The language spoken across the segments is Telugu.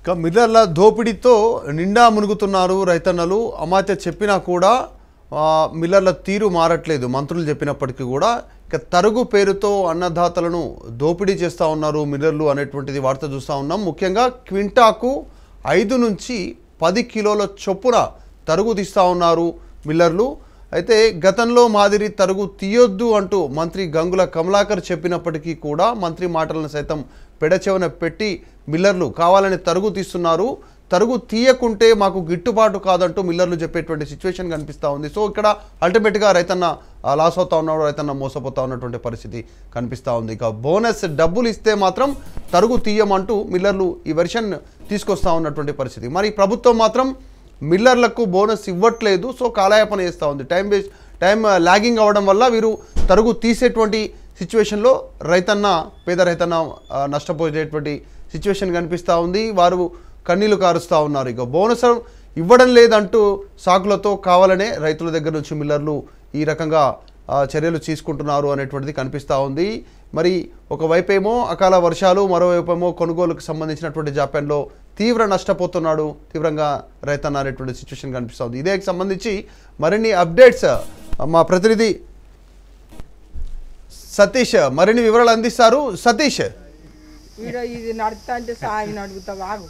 ఇక మిల్లర్ల దోపిడీతో నిండా మునుగుతున్నారు రైతన్నలు అమాత్య చెప్పినా కూడా ఆ, మిల్లర్ల తీరు మారట్లేదు మంత్రులు చెప్పినప్పటికీ కూడా ఇక తరుగు పేరుతో అన్నదాతలను దోపిడీ చేస్తూ ఉన్నారు మిల్లర్లు అనేటువంటిది వార్త చూస్తూ ఉన్నాం ముఖ్యంగా క్వింటాకు ఐదు నుంచి పది కిలోల చొప్పున తరుగు తీస్తూ ఉన్నారు మిల్లర్లు అయితే గతంలో మాదిరి తరుగు తీయొద్దు అంటూ మంత్రి గంగుల కమలాకర్ చెప్పినప్పటికీ కూడా మంత్రి మాటలను సైతం పెడచెవన పెట్టి మిల్లర్లు కావాలని తరుగు తీస్తున్నారు తరుగు తీయకుంటే మాకు గిట్టుబాటు కాదంటూ మిల్లర్లు చెప్పేటువంటి సిచ్యువేషన్ కనిపిస్తూ ఉంది సో ఇక్కడ అల్టిమేట్గా రైతన్న ఆ, లాస్ అవుతా ఉన్నాడు రైతన్న మోసపోతా ఉన్నటువంటి పరిస్థితి కనిపిస్తూ ఉంది ఇక బోనస్ డబ్బులు ఇస్తే మాత్రం తరుగు తీయమంటూ మిల్లర్లు ఈ వెర్షన్ తీసుకొస్తా ఉన్నటువంటి పరిస్థితి మరి ప్రభుత్వం మాత్రం మిల్లర్లకు బోనస్ ఇవ్వట్లేదు సో కాలయాపన చేస్తూ ఉంది టైం వేస్ట్ టైం లాగింగ్ అవ్వడం వల్ల వీరు తరుగు తీసేటువంటి సిచ్యువేషన్లో రైతన్న పేద రైతన్న ఆ, నష్టపోయేటువంటి సిచ్యువేషన్ కనిపిస్తూ ఉంది వారు కన్నీళ్లు కారుస్తూ ఉన్నారు ఇక బోనస్ ఇవ్వడం లేదంటూ సాకులతో కావాలనే రైతుల దగ్గర నుంచి మిల్లర్లు ఈ రకంగా ఆ, చర్యలు తీసుకుంటున్నారు అనేటువంటిది కనిపిస్తూ ఉంది మరి ఒకవైపేమో అకాల వర్షాలు మరోవైపేమో కొనుగోలుకు సంబంధించినటువంటి జాప్యంలో తీవ్ర నష్టపోతున్నాడు తీవ్రంగా రైతన్న అనేటువంటి సిచ్యువేషన్ కనిపిస్తూ ఉంది ఇదే సంబంధించి మరిన్ని అప్డేట్స్ మా ప్రతినిధి సతీష్ మరిన్ని వివరాలు అందిస్తారు సతీష్ ఈడ ఇది నడుస్తా అంటే సాగి నడుగుతా బాగు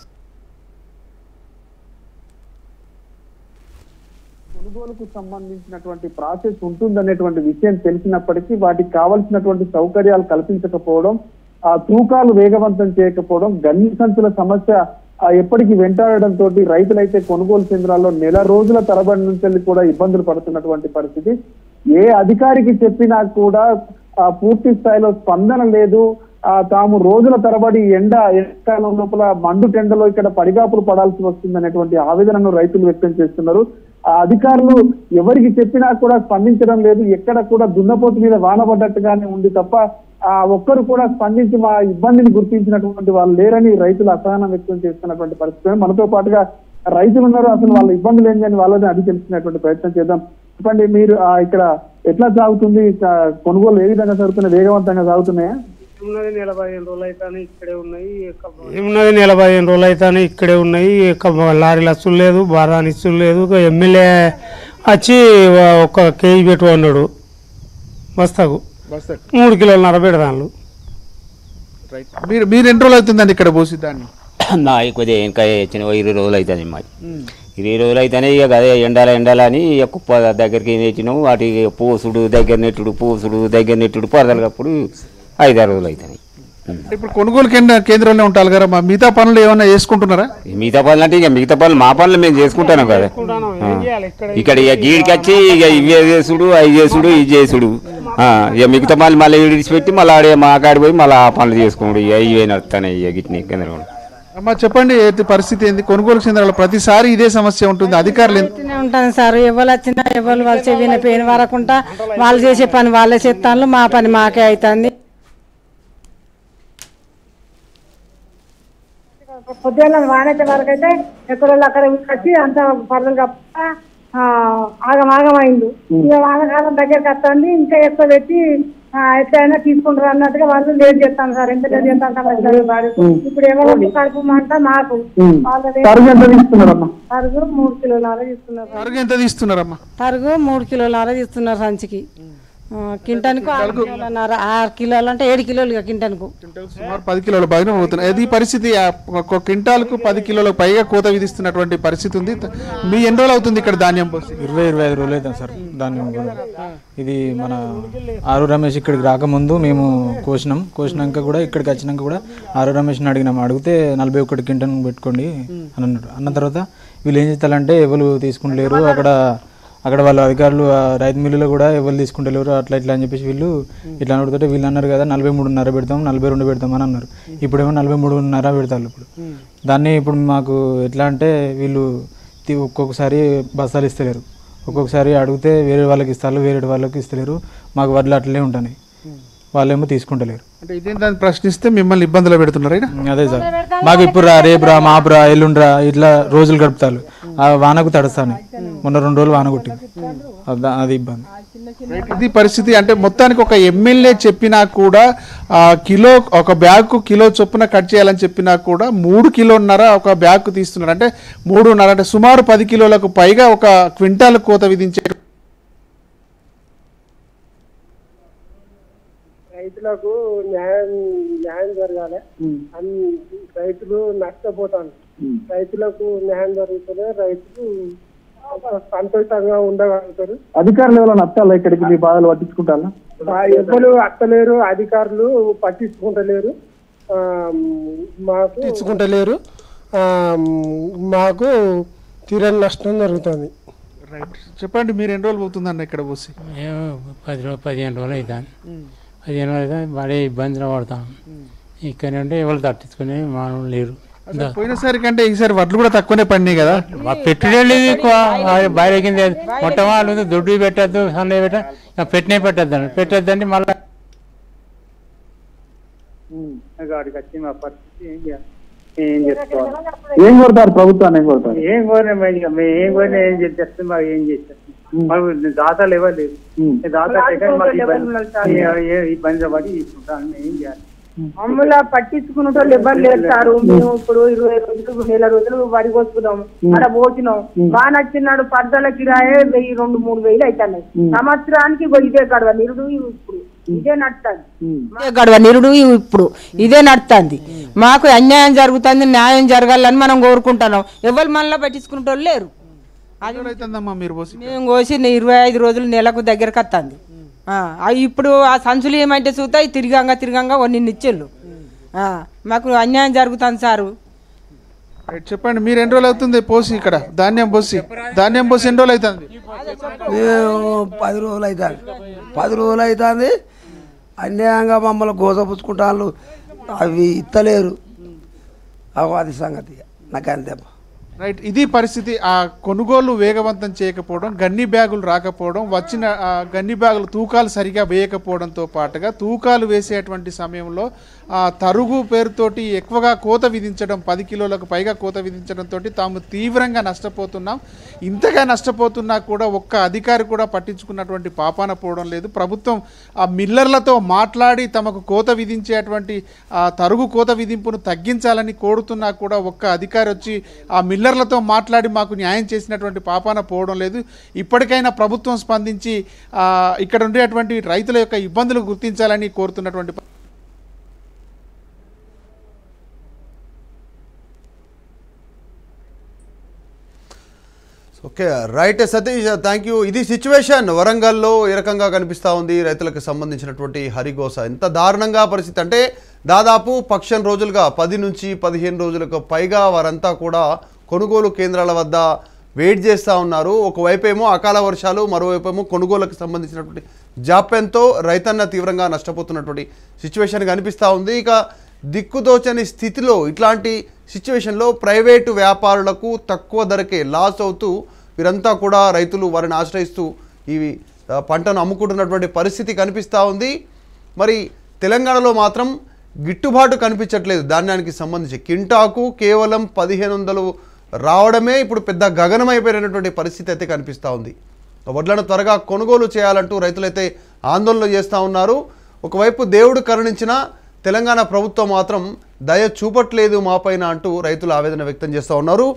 కొనుగోలుకు సంబంధించినటువంటి ప్రాసెస్ ఉంటుందనేటువంటి విషయం తెలిసినప్పటికీ వాటికి కావలసినటువంటి సౌకర్యాలు కల్పించకపోవడం ఆ తూకాలు వేగవంతం చేయకపోవడం గన్ని సంచుల సమస్య ఆ, ఎప్పటికీ వెంటాడడం తోటి రైతులైతే కొనుగోలు కేంద్రాల్లో నెల రోజుల తరబడి నుంచి కూడా ఇబ్బందులు పడుతున్నటువంటి పరిస్థితి ఏ అధికారికి చెప్పినా కూడా ఆ, పూర్తి స్థాయిలో స్పందన లేదు ఆ, తాము రోజుల తరబడి ఎండ ఎండాకాలం లోపల మండు టెండలో ఇక్కడ పడిగాపులు పడాల్సి వస్తుంది అనేటువంటి ఆవేదనను రైతులు వ్యక్తం చేస్తున్నారు ఆ అధికారులు ఎవరికి చెప్పినా కూడా స్పందించడం లేదు ఎక్కడ కూడా దున్నపోతు మీద వానబడ్డట్టుగానే ఉంది తప్ప ఆ ఒక్కరు కూడా స్పందించి మా ఇబ్బందిని గుర్తించినటువంటి వాళ్ళు లేరని రైతులు అసహనం వ్యక్తం చేస్తున్నటువంటి పరిస్థితి మనతో పాటుగా రైతులు ఉన్నారు అసలు వాళ్ళ ఇబ్బందులు ఏంటి అని వాళ్ళని అడిగి తెలుసుకునేటువంటి ప్రయత్నం చేద్దాం చెప్పండి మీరు ఆ, ఇక్కడ ఎట్లా సాగుతుంది ఆ, కొనుగోలు ఏ విధంగా జరుగుతున్నాయి వేగవంతంగా సాగుతున్నాయా ఉన్నది నలభై ఐదు రోజులు అయితే ఇక్కడే ఉన్నాయి ఎక్క- ఏమున్నది నలభై ఐదు రోజులు అయితే ఇక్కడే ఉన్నాయి ఇక లారీలు అస్సులు లేదు బారాని ఇస్తులు లేదు ఇక ఎమ్మెల్యే వచ్చి ఒక కేజీ పెట్టు అన్నాడు బస్తాకు మూడు కిలోలన్నర పెడదాను మీరు మీరు ఎన్ని రోజులు అవుతుందండి ఇక్కడ పోసి దాన్ని నా కొద్దిగా ఇంకా చిన్న ఇరవై రోజులు అవుతుంది మాది ఇరవై రోజులు అయితేనే ఇక అదే ఎండాల ఎండాల అని ఇక కుప్ప దగ్గరికి తెచ్చినాము వాటి పూసుడు దగ్గర నెట్టుడు పూసుడు దగ్గర నెట్టుడు పరదలకప్పుడు ఐదారు రోజులు అవుతాయి ఇప్పుడు కొనుగోలు కేంద్ర కేంద్రంలో ఉంటారు కదా మా మిగతా పనులు ఏమన్నా చేసుకుంటున్నారా మిగతా పనులు అంటే ఇక మిగతా పనులు మా పనులు మేము చేసుకుంటాను కదా ఆ. ఇక్కడ ఇక గీడికి వచ్చి ఇక ఇవే చేసుడు అవి చేసుడు ఇది చేసుడు ఆ, ఇక మిగతా పనులు మళ్ళీ విడిచిపెట్టి మళ్ళీ ఆడే మా కాడి పోయి మళ్ళీ ఆ పనులు చేసుకుంటాడు ఇక ఇవే నడుస్తాయి ఇక గిట్ని కేంద్రంలో అమ్మా చెప్పండి ఏంటి పరిస్థితి ఏంది కొనుగోలు కేంద్రాలు ప్రతిసారి ఇదే సమస్య ఉంటుంది అధికారులు ఎంత- ఇట్లనే ఉంటాను సార్ ఎవరు వచ్చినా ఎవరు వాళ్ళు చెవిన పేరు వరకుంటా వాళ్ళు చేసే పని వాళ్ళే చేస్తాను మా పని మాకే అవుతుంది పొద్దున్న వానైతే వరకు అయితే ఎక్కడ అక్కడ వచ్చి అంత పర్దలు కప్ప ఆగం ఆగం అయింది ఇక వానకాలం దగ్గరికి వస్తుంది ఇంకా ఎక్కువ పెట్టి ఆ, ఎట్లయినా తీసుకుంటారు అన్నట్టుగా వాళ్ళు లేట్ చేస్తాను సార్ ఎంత లేట్ చేస్తాను ఇప్పుడు ఎవరు కడుపు మంట మాకు వాళ్ళది తరుగు ఎంత తీసుకున్నారమ్మా తరుగు మూడు కిలోల తీసుకున్నారు సార్. తరుగు ఎంత తీస్తున్నారమ్మా తరుగు మూడు కిలోలన్నర తీస్తున్నారు సంచికి ఆ, కింటానికి ఆరు కిలోలన్నర ఆరు కిలోలు అంటే ఏడు కిలోలు ఇక కింటానికి సుమారు పది కిలోల పైన పోతున్నాయి అది పరిస్థితి ఆ, ఒక క్వింటాల్కు పది కిలోలకు పైగా కోత విధిస్తున్నటువంటి పరిస్థితి ఉంది మీ ఎన్ని రోజులు అవుతుంది ఇక్కడ ధాన్యం పోసి ఇరవై ఇరవై ఐదు రోజులు అవుతుంది సార్ ధాన్యం కూడా ఇది మన ఆరు రమేష్ ఇక్కడికి రాకముందు మేము కోసినాం కోసినాక కూడా ఇక్కడికి వచ్చినాక కూడా ఆరు రమేష్ని అడిగినాం అడిగితే నలభై ఒకటి కింటన్ పెట్టుకోండి అని అన్నారు అన్న తర్వాత వీళ్ళు ఏం చేస్తారంటే ఎవరు తీసుకుంటలేరు అక్కడ అక్కడ వాళ్ళ అధికారులు ఆ రైతు మిల్లులో కూడా ఎవరు తీసుకుంటలేరు అట్లా ఇట్లా అని చెప్పేసి వీళ్ళు ఇట్లా అడుగుతుంటే వీళ్ళు అన్నారు కదా నలభై మూడున్నర పెడతాం నలభై రెండు పెడతాం అని అన్నారు ఇప్పుడేమో నలభై మూడున్నర పెడతారు ఇప్పుడు దాన్ని ఇప్పుడు మాకు ఎట్లా అంటే వీళ్ళు తి- ఒక్కొక్కసారి బస్తాలు ఇస్తలేరు ఒక్కొక్కసారి అడిగితే వేరే వాళ్ళకి ఇస్తారు వేరే వాళ్ళకి ఇస్తలేరు మాకు వడ్లు అట్లనే ఉంటున్నాయి వాళ్ళేమో తీసుకుంటలేరు అంటే ఇదేంటని ప్రశ్నిస్తే మిమ్మల్ని ఇబ్బందులు పెడుతున్నారు ఈడ? అదే సార్ మాకు ఇప్పుడు రా రేపు రా మాపు రా ఎల్లుండ్రా ఇట్లా రోజులు గడుపుతారు ఆ వానకు తడుస్తాను మొన్న రెండు రోజులు వాన కొట్టింది అద- అది ఇబ్బంది ఇది పరిస్థితి అంటే మొత్తానికి ఒక ఎమ్మెల్యే చెప్పినా కూడా ఆ, కిలో ఒక బ్యాగ్ కిలో చొప్పున కట్ చేయాలని చెప్పినా కూడా మూడు కిలోన్నర ఒక బ్యాగ్ తీస్తున్నారు అంటే మూడున్నర అంటే సుమారు పది కిలోలకు పైగా ఒక క్వింటాల్ కోత విధించే రైతులకు న్యాయం న్యాయం జరగాలి అన్ని రైతులు నష్టపోతాను రైతులకు న్యాయం జరుగుతుంది రైతులు సంతోషంగా ఉండగలుగుతారు అధికారులు ఎవరైనా వస్తారా ఇక్కడికి మీ బాధలు పట్టించుకుంటారా ఆ ఎవ్వరు అత్తలేరు అధికారులు పట్టించుకుంటలేరు ఆ, మాకు పట్టించుకుంటలేరు ఆ, మాకు తీరని నష్టం జరుగుతుంది రైట్ చెప్పండి మీరు ఎన్ని రోజులు పోతుందన్న ఇక్కడ పోసి మేము పది రోజులు పదిహేను రోజులు అవుతాను పదిహేను రోజులు అయితే పడే ఇబ్బందులు పడతాం ఇక్కడ నుండి ఎవరు తట్టించుకునే మానవులు లేరు అసలు పోయినసారి కంటే ఈసారి వడ్లు కూడా తక్కువనే పడినాయి కదా మా పెట్టుడే లేదు ఎక్కువ బయట కింద మొట్ట వాళ్ళు దుడ్డు పెట్టద్దు సన్నయ్య పెట్ట ఇక పెట్టినే పెట్టద్దు పెట్టద్దండి మళ్ళీ గాడికి వచ్చి మా పరిస్థితి ఏం చేయాలి ఏం చేసుకోవాలి ఏం కొడతారు ప్రభుత్వాన్ని ఏం కొడతారు ఏం కోరినా మరి ఇక మేము ఏం కోరినా ఏం చేస్తే మాకు ఏం చేస్తారు మాకు దాతలు ఇవ్వలేదు దాతలు ఎక్కడ మాకు ఇబ్బంది ఏ- ఇబ్బంది పడి తీసుకుంటాం ఏం చేయాలి మమ్మల్ని పట్టించుకున్న వాళ్ళు ఎవరు లేరు సారు మేము ఇప్పుడు ఇరవై రోజులు నెల రోజులు వరి కోసుకున్నాం అక్కడ పోసినాం బాగా నచ్చినాడు పద్దల కిరాయే వెయ్యి రెండు మూడు వేలు అవుతున్నాయి సంవత్సరానికి ఇగో ఇదే గడవ నిరుడు ఇప్పుడు ఇదే నడుతుంది ఇదే గడవ నిరుడు ఇప్పుడు ఇదే నడుతుంది మాకు అన్యాయం జరుగుతుంది న్యాయం జరగాలని మనం కోరుకుంటున్నాం ఎవరు మనలో పట్టించుకునే వాళ్ళు లేరు ఎన్ని రోజులు అవుతుందమ్మా మీరు పోసి మేము కోసి ఇరవై ఐదు రోజులు నెలకు దగ్గరకు వస్తుంది ఇప్పుడు ఆ సంచులు ఏమంటే చూస్తే తిరిగంగా తిరిగంగా కొన్ని నిచ్చెళ్ళు ఆ, మాకు అన్యాయం జరుగుతుంది సారు రైట్ చెప్పండి మీరు ఎన్ని రోజులు అవుతుంది పోసి ఇక్కడ ధాన్యం పోసి ధాన్యం పోసి ఎన్ని రోజులు అవుతుంది మేము పది రోజులు అవుతుంది పది రోజులు అవుతుంది అన్యాయంగా మమ్మల్ని గోసపుచ్చుకుంటాను అవి ఇత్తలేరు అగో అది సంగతి నాకు అంతే రైట్ ఇది పరిస్థితి ఆ కొనుగోలు వేగవంతం చేయకపోవడం గన్ని బ్యాగులు రాకపోవడం వచ్చిన ఆ గన్ని బ్యాగులు తూకాలు సరిగా వేయకపోవడంతో పాటుగా తూకాలు వేసేటువంటి సమయంలో ఆ తరుగు పేరుతోటి ఎక్కువగా కోత విధించడం పది కిలోలకు పైగా కోత విధించడంతో తాము తీవ్రంగా నష్టపోతున్నాం ఇంతగా నష్టపోతున్నా కూడా ఒక్క అధికారి కూడా పట్టించుకున్నటువంటి పాపాన పోవడం లేదు ప్రభుత్వం ఆ మిల్లర్లతో మాట్లాడి తమకు కోత విధించేటువంటి ఆ తరుగు కోత విధింపును తగ్గించాలని కోరుతున్నా కూడా ఒక్క అధికారి వచ్చి ఆ మిల్లర్లతో మాట్లాడి మాకు న్యాయం చేసినటువంటి పాపాన పోవడం లేదు ఇప్పటికైనా ప్రభుత్వం స్పందించి ఆ, ఇక్కడ ఉండేటువంటి రైతుల యొక్క ఇబ్బందులు గుర్తించాలని కోరుతున్నటువంటి ప- okay right Satish thank you ఇది సిచ్యువేషన్ వరంగల్లో ఏ రకంగా కనిపిస్తూ ఉంది రైతులకు సంబంధించినటువంటి హరిగోస ఎంత దారుణంగా పరిస్థితి అంటే దాదాపు పక్షం రోజులుగా పది నుంచి పదిహేను రోజులకు పైగా వారంతా కూడా కొనుగోలు కేంద్రాల వద్ద వెయిట్ చేస్తూ ఉన్నారు ఒకవైపు ఏమో అకాల వర్షాలు మరోవైపు ఏమో కొనుగోలుకు సంబంధించినటువంటి జాప్యంతో రైతన్న తీవ్రంగా నష్టపోతున్నటువంటి సిచ్యువేషన్ కనిపిస్తూ ఉంది ఇక దిక్కుదోచని స్థితిలో ఇట్లాంటి సిచ్యువేషన్లో ప్రైవేటు వ్యాపారులకు తక్కువ ధరకే లాస్ అవుతూ వీరంతా కూడా రైతులు వారిని ఆశ్రయిస్తూ ఈ ఆ, పంటను అమ్ముకుంటున్నటువంటి పరిస్థితి కనిపిస్తూ ఉంది మరి తెలంగాణలో మాత్రం గిట్టుబాటు కనిపించట్లేదు ధాన్యానికి సంబంధించి కింటాకు కేవలం పదిహేను వందలు రావడమే ఇప్పుడు పెద్ద గగనమైపోయినటువంటి పరిస్థితి అయితే కనిపిస్తూ ఉంది వడ్లను త్వరగా కొనుగోలు చేయాలంటూ రైతులైతే ఆందోళన చేస్తూ ఉన్నారు ఒకవైపు దేవుడు కరుణించిన తెలంగాణ ప్రభుత్వం మాత్రం దయ చూపట్లేదు మాపైన అంటూ రైతులు ఆవేదన వ్యక్తం చేస్తూ ఉన్నారు